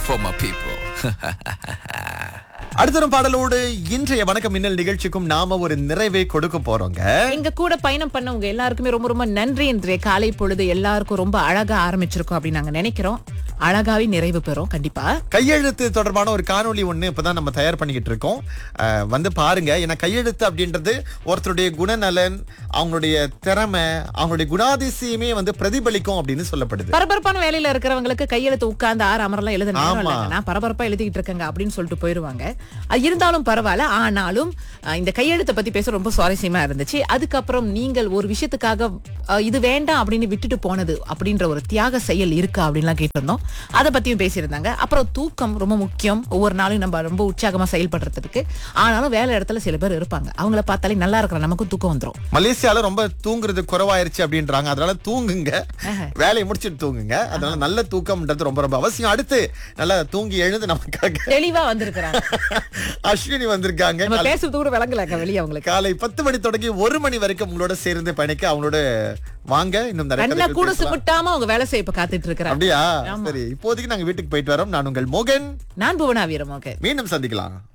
for my people. அடுத்தரும் பாடலோடு இன்றைய வணக்கம் மின்னல் நிகழ்ச்சிக்கும் நாம ஒரு நிறைவை கொடுக்க போறோங்க எங்க கூட பயணம் பண்ணவங்க எல்லாருக்குமே ரொம்ப ரொம்ப நன்றி இன்றைய காலை பொழுது எல்லாருக்கும் ரொம்ப அழகா ஆரம்பிச்சிருக்கோம் அப்படின்னு நாங்க நினைக்கிறோம் அழகாவே நிறைவு பெறும் கண்டிப்பா கையெழுத்து தொடர்பான ஒரு காணொளி ஒண்ணு இப்பதான் நம்ம தயார் பண்ணிக்கிட்டு இருக்கோம் அஹ், வந்து பாருங்க ஏன்னா கையெழுத்து அப்படின்றது ஒருத்தருடைய குணநலன் அவங்களுடைய திறமை அவங்களுடைய குணாதிசயமே வந்து பிரதிபலிக்கும் அப்படின்னு சொல்லப்படுது பரபரப்பான வேலையில இருக்கிறவங்களுக்கு கையெழுத்து உட்கார்ந்து ஆறு அமரெல்லாம் எழுத நேரம் ஆமா. இல்லைங்க. நான் பரபரப்பா எழுதிக்கிட்டு இருக்கேங்க அப்படின்னு சொல்லிட்டு போயிருவாங்க அது இருந்தாலும் பரவாயில்ல ஆனாலும் அஹ், இந்த கையெழுத்தை பத்தி பேச ரொம்ப சுவாரஸ்யமா இருந்துச்சு அதுக்கப்புறம் நீங்கள் ஒரு விஷயத்துக்காக அஹ், இது வேண்டாம் அப்படின்னு விட்டுட்டு போனது அப்படின்ற ஒரு தியாக செயல் இருக்கு அப்படின்லாம் கேட்டிருந்தோம் அதை பத்தியும் பேசியிருந்தாங்க அப்புறம் தூக்கம் ரொம்ப முக்கியம் ஒவ்வொரு நாளும் நம்ம ரொம்ப உற்சாகமா செயல்படுறதுக்கு ஆனாலும் வேலை இடத்துல சில பேர் இருப்பாங்க அவங்கள பார்த்தாலே நல்லா இருக்கிற நமக்கும் தூக்கம் வந்துரும் மலேசியால ரொம்ப தூங்குறது குறைவாயிருச்சு அப்படின்றாங்க அதனால தூங்குங்க வேலையை முடிச்சிட்டு தூங்குங்க அதனால நல்ல தூக்கம்ன்றது ரொம்ப ரொம்ப அவசியம் அடுத்து நல்லா தூங்கி எழுந்து நமக்காக தெளிவா வந்திருக்கிறாங்க அஸ்வினி வந்திருக்காங்க நம்ம பேசுறது கூட விளங்கலங்க வெளியே அவங்களுக்கு காலை பத்து மணி தொடங்கி ஒரு மணி வரைக்கும் உங்களோட சேர்ந்து பயணிக்க அவங்களோட வாங்க இன்னும் நிறைய கண்ணை கதைகள் கூட பேசலாம். சுமிட்டாம அவங்க வேலை செய்ய இப்ப காத்துட்டு இருக்கிறாங்க அப்படியா சரி இப்போதைக்கு நாங்க வீட்டுக்கு போயிட்டு வரோம் நான் உங்கள் மோகன் நான் புவனா வீரமோக மீண்டும் சந்திக்கலாம்